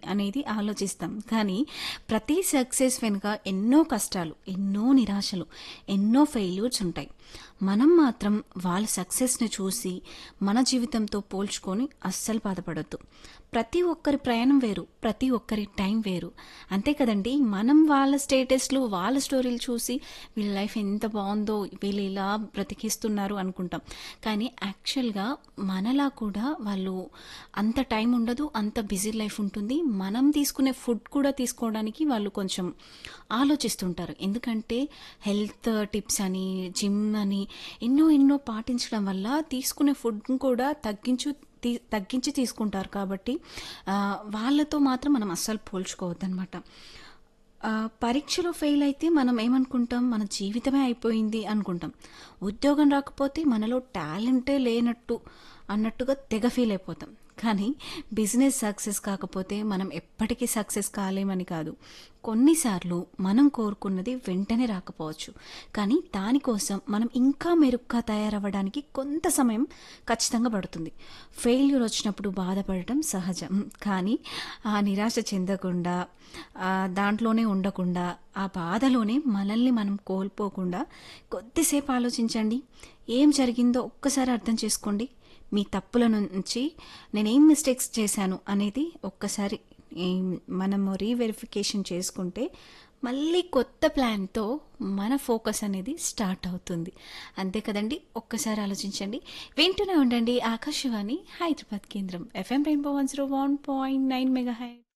అనేది ఆలోచిస్తాం కానీ ప్రతి సక్సెస్ వెనుక ఎన్నో కష్టాలు ఎన్నో నిరాశలు ఎన్నో ఫెయిల్యూర్స్ ఉంటాయి మనం మాత్రం వాళ్ళ సక్సెస్ని చూసి మన జీవితంతో పోల్చుకొని అస్సలు బాధపడొద్దు ప్రతి ఒక్కరి ప్రయాణం వేరు ప్రతి ఒక్కరి టైం వేరు అంతే కదండి మనం వాళ్ళ స్టేటస్లు వాళ్ళ స్టోరీలు చూసి వీళ్ళ లైఫ్ ఎంత బాగుందో వీళ్ళు ఇలా బ్రతికిస్తున్నారు అనుకుంటాం కానీ యాక్చువల్గా మనలా కూడా వాళ్ళు అంత టైం ఉండదు అంత బిజీ లైఫ్ ఉంటుంది మనం తీసుకునే ఫుడ్ కూడా తీసుకోవడానికి వాళ్ళు కొంచెం ఆలోచిస్తుంటారు ఎందుకంటే హెల్త్ టిప్స్ అని జిమ్ అని ఎన్నో ఎన్నో పాటించడం వల్ల తీసుకునే ఫుడ్ కూడా తగ్గించు తీ తగ్గించి తీసుకుంటారు కాబట్టి ఆ, వాళ్ళతో మాత్రం మనం అస్సలు పోల్చుకోవద్దనమాట ఆ, పరీక్షలో ఫెయిల్ అయితే మనం ఏమనుకుంటాం మన జీవితమే అయిపోయింది అనుకుంటాం ఉద్యోగం రాకపోతే మనలో టాలెంటే లేనట్టు అన్నట్టుగా తెగ ఫీల్ అయిపోతాం కానీ బిజినెస్ సక్సెస్ కాకపోతే మనం ఎప్పటికీ సక్సెస్ కాలేమని కాదు కొన్నిసార్లు మనం కోరుకున్నది వెంటనే రాకపోవచ్చు కానీ దానికోసం మనం ఇంకా మెరుగ్గా తయారవ్వడానికి కొంత సమయం ఖచ్చితంగా పడుతుంది ఫెయిల్యూర్ వచ్చినప్పుడు బాధపడటం సహజం కానీ ఆ నిరాశ చెందకుండా ఆ దాంట్లోనే ఉండకుండా ఆ బాధలోనే మనల్ని మనం కోల్పోకుండా కొద్దిసేపు ఆలోచించండి ఏం జరిగిందో ఒక్కసారి అర్థం చేసుకోండి మీ తప్పుల నుంచి నేనేం మిస్టేక్స్ చేశాను అనేది ఒక్కసారి ఏం- మనము రీవెరిఫికేషన్ చేసుకుంటే మళ్ళీ కొత్త ప్లాన్తో మన ఫోకస్ అనేది స్టార్ట్ అవుతుంది అంతే కదండి ఒక్కసారి ఆలోచించండి వింటూనే ఉండండి ఆకాశవాణి హైదరాబాద్ కేంద్రం FM rainbow one zero one point nine mega high